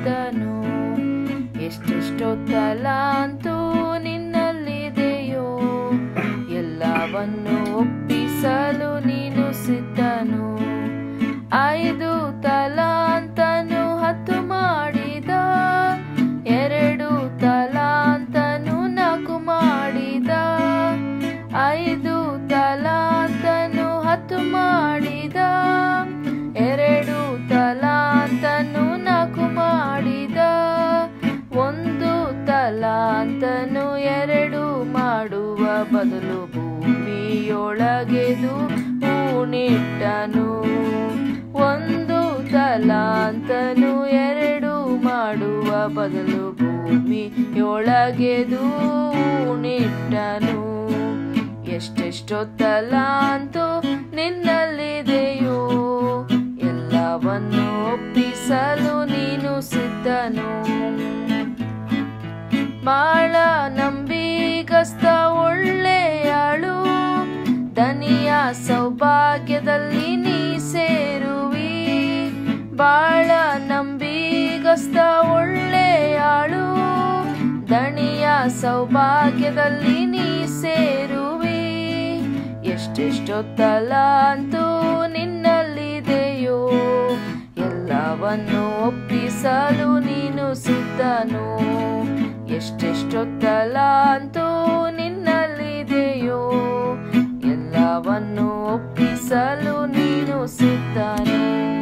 ಸಿದ್ಧನು ಎಷ್ಟೆಷ್ಟೊತ್ತಲ ಅಂತೂ ನಿನ್ನಲ್ಲಿದೆಯೋ ಎಲ್ಲವನ್ನು ಒಪ್ಪಿಸಲು ನೀನು ಸಿದ್ಧನು ಐದು ತಲಾಂತನು ಹತ್ತು ಮಾಡಿದ ಎರಡು ತಲಾಂತನು ನಾಲ್ಕು ಮಾಡಿದ ಐದು ತಲಾಂತನು ಹತ್ತು ಮಾಡಿದ ಎರಡು ತಲಾಂತನು ನಾಲ್ಕು ಮಾಡಿದ ಒಂದು ತಲಾಂತನು ಎರಡು ಮಾಡುವ ಬದಲು ಭೂಮಿಯೊಳಗೆದು ಹೂಣಿಟ್ಟನು ಒಂದು ತಲಾಂತನು ಎರಡು ಮಾಡುವ ಬದಲು ಭೂಮಿಯೊಳಗೆದು ಹೂಣಿಟ್ಟನು ಎಷ್ಟೆಷ್ಟೊತ್ತಲಾಂತೂ ನಿನ್ನಲ್ಲಿದೆಯೋ ಎಲ್ಲವನ್ನು ಒಪ್ಪಿಸಲು ನೀನು ಸಿದ್ಧನು ಬಾಳ ನಂಬಿಗಸ್ತ ಒಳ್ಳೆಯಾಳು ದನಿಯ ಸೌಭಾಗ್ಯದಲ್ಲಿ ನೀ ಸೇರುವಿ ಬಾಳ ನಂಬಿಗಸ್ತ ಒಳ್ಳೆಯಾಳು ದಣಿಯ ಸೌಭಾಗ್ಯದಲ್ಲಿ ನೀ ಸೇರುವಿ ಎಷ್ಟೆಷ್ಟೊತ್ತಲ ಅಂತೂ ನಿನ್ನಲ್ಲಿದೆಯೋ ಎಲ್ಲವನ್ನು ಒಪ್ಪಿಸಲು ನೀನು ಸಿದ್ಧನು ಎಷ್ಟೆಷ್ಟೊತ್ತಲ ಅಂತೂ ನಿನ್ನಲ್ಲಿದೆಯೋ ಎಲ್ಲವನ್ನು ಒಪ್ಪಿಸಲು ನೀನು ಸಿದ್ಧನು